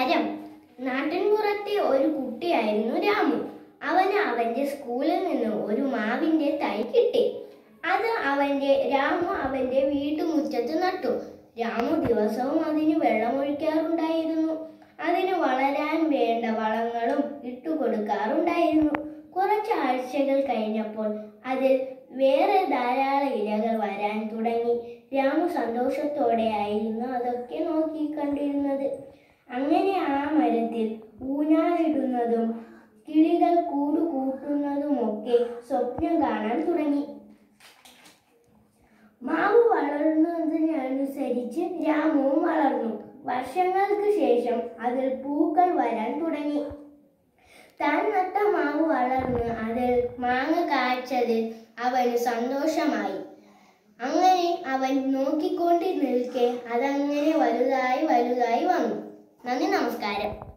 നമസ്കാരം നാട്ടിൻപുറത്തെ ഒരു കുട്ടിയായിരുന്നു രാമു അവന് അവന്റെ സ്കൂളിൽ നിന്ന് ഒരു മാവിന്റെ തൈ കിട്ടി അത് അവന്റെ രാമു അവന്റെ വീട്ടുമുറ്റത്ത് നട്ടു രാമു ദിവസവും അതിന് വെള്ളമൊഴിക്കാറുണ്ടായിരുന്നു അതിന് വളരാൻ വേണ്ട വളങ്ങളും ഇട്ടുകൊടുക്കാറുണ്ടായിരുന്നു കുറച്ച് ആഴ്ചകൾ കഴിഞ്ഞപ്പോൾ അതിൽ വേറെ ധാരാളം ഇലകൾ വരാൻ തുടങ്ങി രാമു സന്തോഷത്തോടെയായിരുന്നു അതൊക്കെ നോക്കിക്കണ്ടിരുന്നത് അങ്ങനെ ആ മരത്തിൽ ഊഞ്ഞാലിടുന്നതും കിളികൾ കൂട് കൂട്ടുന്നതുമൊക്കെ സ്വപ്നം കാണാൻ തുടങ്ങി മാവ് വളർന്നതിനനുസരിച്ച് രാമുവും വളർന്നു വർഷങ്ങൾക്ക് ശേഷം അതിൽ പൂക്കൾ വരാൻ തുടങ്ങി താൻ നട്ട മാവ് വളർന്ന് അതിൽ മാങ്ങ കായ്ച്ചതിൽ അവന് സന്തോഷമായി അങ്ങനെ അവൻ നോക്കിക്കൊണ്ട് നിൽക്കെ അതങ്ങനെ വലുതായി വലുതായി വന്നു നന്ദി നമസ്കാരം